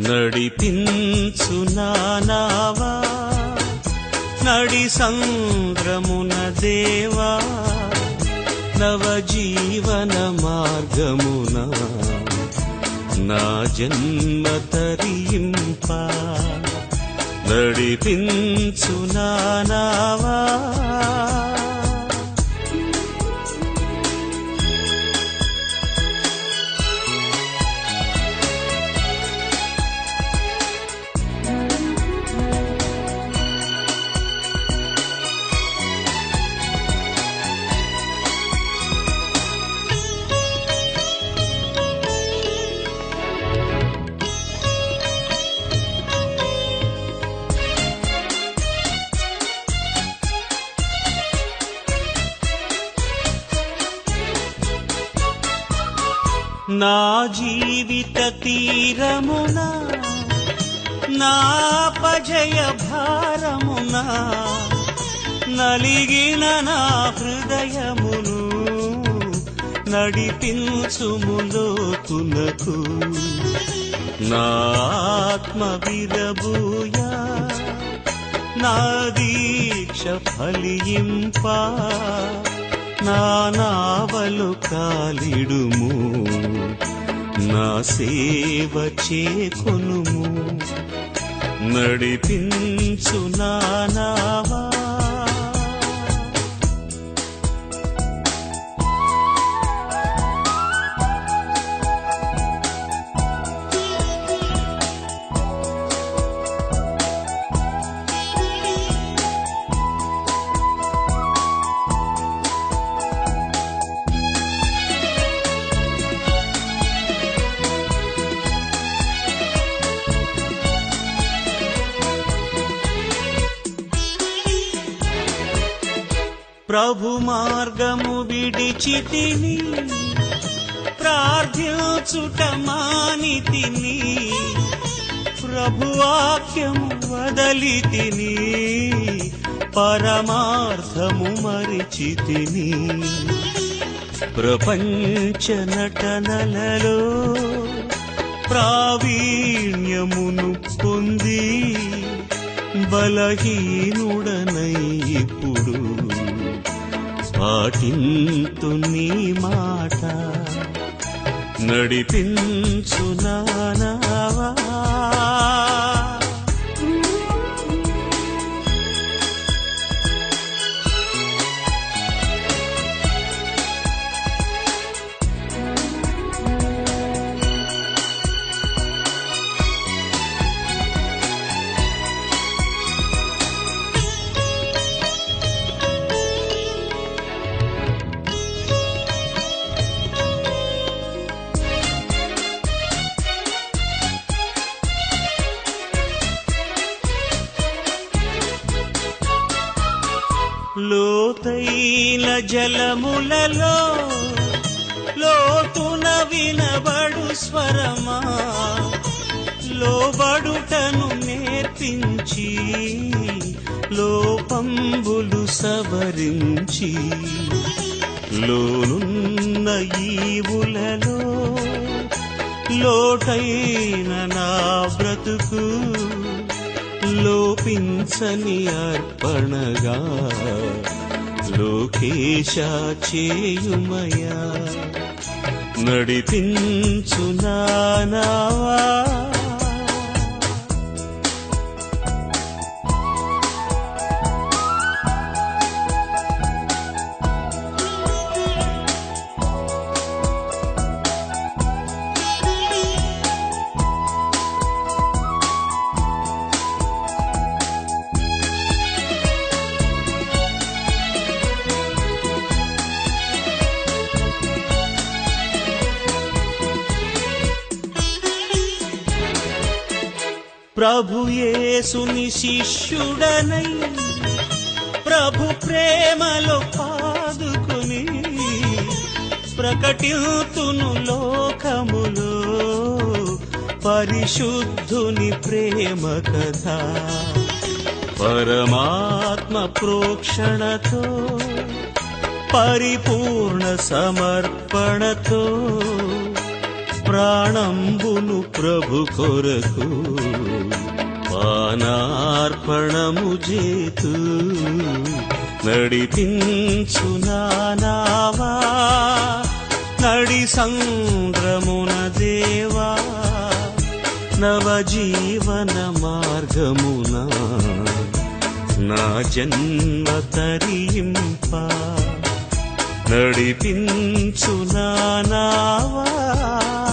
నడిపించు నానావా నడి సంద్రమున దేవా నవజీవన మార్గమున నా జన్మ తరింప నడిపించు నానావా నా జీవిత తీరమున నా పజయ భారమున నలిగిన నా హృదయమును నడిపించుములోతునకు నా ఆత్మ విరబూయా నా దీక్ష ఫలింపా నా నావలు కాలిడుము నా సేవ చేకొనుము నడిపించు నా నావా ప్రభు మార్గము విడిచితిని ప్రార్థించుట మానితిని ప్రభువాక్యము వదలితిని పరమార్థము మరిచితిని ప్రపంచ నటనలలో ప్రావీణ్యమును పొంది బలహీనుడనై ఇప్పుడు పాటింతు నీ మాట నడిపించు నానావా లోతైన జలములలో లోతున వినబడు స్వరమా లోబడుటను నేర్పించి లోపంబులు సవరించి లోనున్న ఈవులలో లోటైన నా బ్రతుకు లోపించని అర్పణగా లోకేశ చేయుమయా నడిపించు నానావా ప్రభు యేసుని శిష్యుడనై ప్రభు ప్రేమలో పాదుకుని ప్రకటితును లోకములో పరిశుద్ధుని ప్రేమ కథ పరమాత్మ ప్రోక్షణతో పరిపూర్ణ సమర్పణతో ప్రాణంబును ప్రభు కొరకు పానార్పణము చేతు నడిపించు నానావా నడి సంద్రమున దేవా నవజీవన మార్గమున నా జన్మ తరింప నడిపించు నానావా